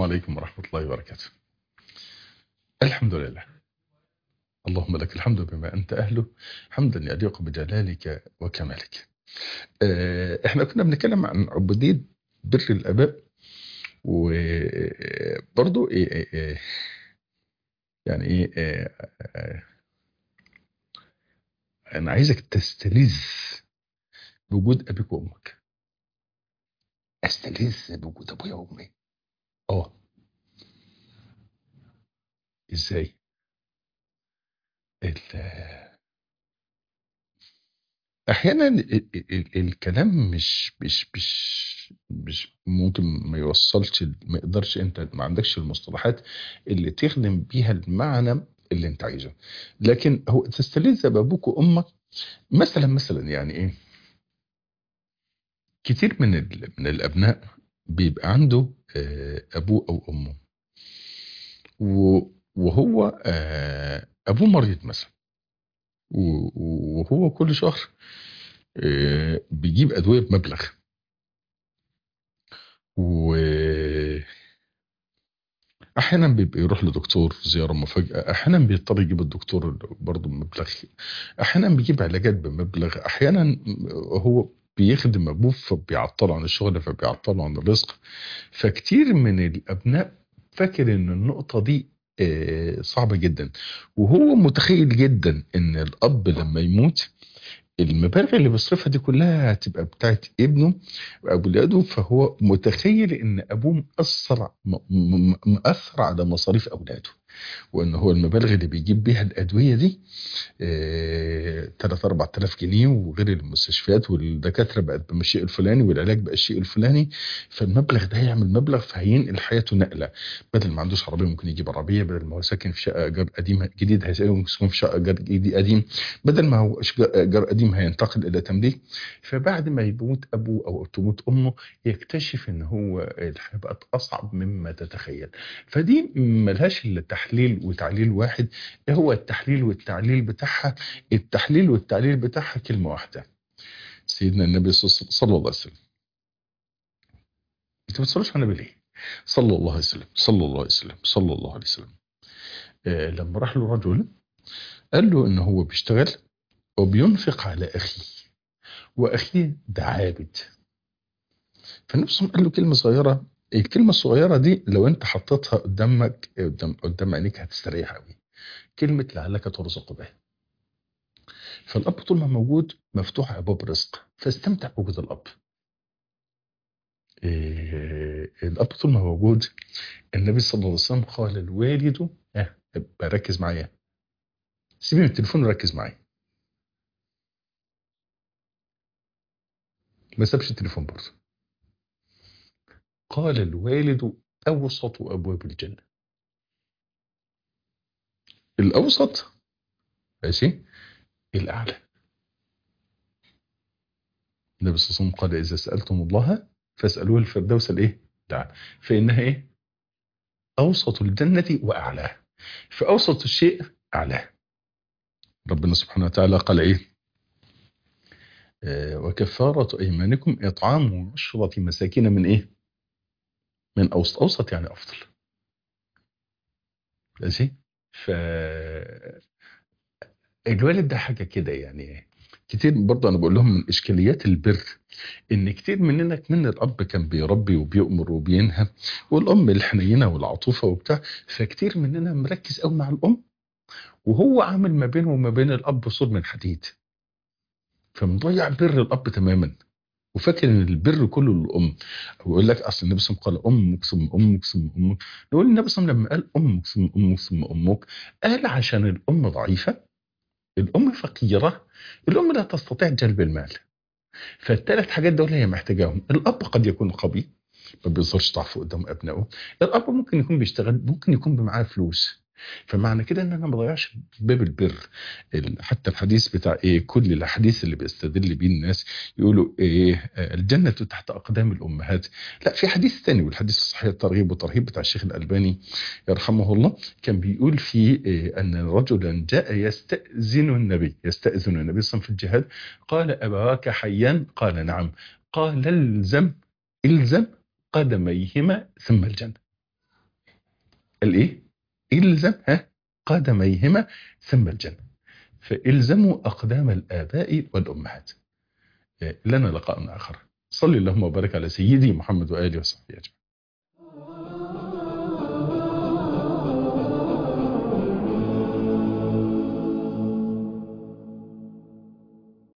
عليكم ورحمة الله وبركاته الحمد لله اللهم لك الحمد بما أنت أهله حمدا يليق بجلالك وكمالك آه، احنا كنا بنتكلم عن عبودية بر الآباء وبرضو إيه إيه إيه يعني ايه آه، آه، انا عايزك تستلذ بوجود ابيك وامك استلذ بوجود ابويا وامي اه ازاي ال- احيانا ال- ال- ال- الكلام مش مش مش مش ممكن ما يوصلش ما يقدرش انت ما عندكش المصطلحات اللي تخدم بيها المعنى اللي انت عايزه لكن هو تستلذ بابوك وامك مثلا مثلا يعني ايه كتير من ال- من الابناء بيبقى عنده آه، ابوه او امه و- وهو آه، ابوه مريض مثلا و- وهو كل شهر آه، بيجيب ادويه بمبلغ واحيانا بيبقى يروح لدكتور زياره مفاجاه احيانا بيضطر يجيب الدكتور برضه بمبلغ احيانا بيجيب علاجات بمبلغ احيانا هو بيخدم ابوه فبيعطله عن الشغل فبيعطله عن الرزق فكتير من الابناء فاكر ان النقطه دي آه، صعبه جدا وهو متخيل جدا ان الاب لما يموت المبالغ اللي بيصرفها دي كلها هتبقى بتاعت ابنه واولاده فهو متخيل ان ابوه مأثر م- م- مأثر على مصاريف اولاده وان هو المبالغ اللي بيجيب بيها الادويه دي 3 4000 جنيه وغير المستشفيات والدكاتره بقت بالشيء الفلاني والعلاج بقى الشيء الفلاني فالمبلغ ده هيعمل مبلغ فهينقل حياته نقله بدل ما عندوش عربيه ممكن يجيب عربيه بدل ما هو ساكن في شقه ايجار قديم جديد هيسكن في شقه ايجار جديد قديم بدل ما هو إشجار- ايجار قديم هينتقل الى تمليك فبعد ما يموت ابوه او تموت امه يكتشف ان هو الحياه بقت اصعب مما تتخيل فدي ملهاش الا تحليل وتعليل واحد ايه هو التحليل والتعليل بتاعها التحليل والتعليل بتاعها كلمه واحده سيدنا النبي صلى صلى الله عليه وسلم انت ما بتصلوش على النبي ليه صلى الله عليه وسلم صلى الله عليه وسلم صلى الله عليه وسلم آه لما راح له رجل قال له ان هو بيشتغل وبينفق على اخيه واخيه ده عابد فالنبي صلى الله عليه وسلم قال له كلمه صغيره الكلمه الصغيره دي لو انت حطيتها قدامك قدام قدام عينيك هتستريح قوي كلمه لعلك ترزق به فالاب طول ما موجود مفتوح ابواب رزق فاستمتع بوجود الاب إيه الاب طول ما موجود النبي صلى الله عليه وسلم قال لوالده اه ابقى ركز معايا سيبي من التليفون وركز معايا ما سابش التليفون برضه قال الوالد اوسط ابواب الجنه الاوسط ماشي الاعلى النبي صلى الله عليه وسلم قال اذا سالتم الله فاسالوه الفردوس الايه تعالى فانها ايه اوسط الجنه واعلاها فاوسط الشيء اعلاه ربنا سبحانه وتعالى قال ايه آه، وكفارة أيمانكم إطعام عشرة مساكين من إيه؟ من أوسط أوسط يعني أفضل ماشي؟ ف الوالد ده حاجة كده يعني كتير برضه أنا بقول لهم من إشكاليات البر إن كتير مننا من الأب كان بيربي وبيؤمر وبينهى والأم الحنينة والعطوفة وبتاع فكتير مننا مركز قوي مع الأم وهو عامل ما بينه وما بين الأب سور من حديد فمضيع بر الأب تماما وفاكر ان البر كله للام ويقول لك اصل النبي صلى الله عليه وسلم قال امك ثم امك ثم امك نقول النبي صلى الله عليه وسلم لما قال امك ثم امك ثم امك قال عشان الام ضعيفه الام فقيره الام لا تستطيع جلب المال فالثلاث حاجات دول هي محتاجاهم الاب قد يكون قوي ما بيظهرش ضعفه قدام ابنائه الاب ممكن يكون بيشتغل ممكن يكون معاه فلوس فمعنى كده ان انا ما بضيعش باب البر ال- حتى الحديث بتاع ايه كل الاحاديث اللي بيستدل بيه الناس يقولوا ايه آه، الجنه تحت اقدام الامهات لا في حديث ثاني والحديث الصحيح الترغيب والترهيب بتاع الشيخ الالباني يرحمه الله كان بيقول فيه إيه ان رجلا جاء يستاذن النبي يستاذن النبي صلى الله عليه وسلم في الجهاد قال ابواك حيان قال نعم قال الزم الزم قدميهما ثم الجنه الايه الزم ها قدميهما ثم الجنه فالزموا اقدام الاباء والامهات لنا لقاء اخر صلي اللهم وبارك على سيدي محمد واله وصحبه اجمعين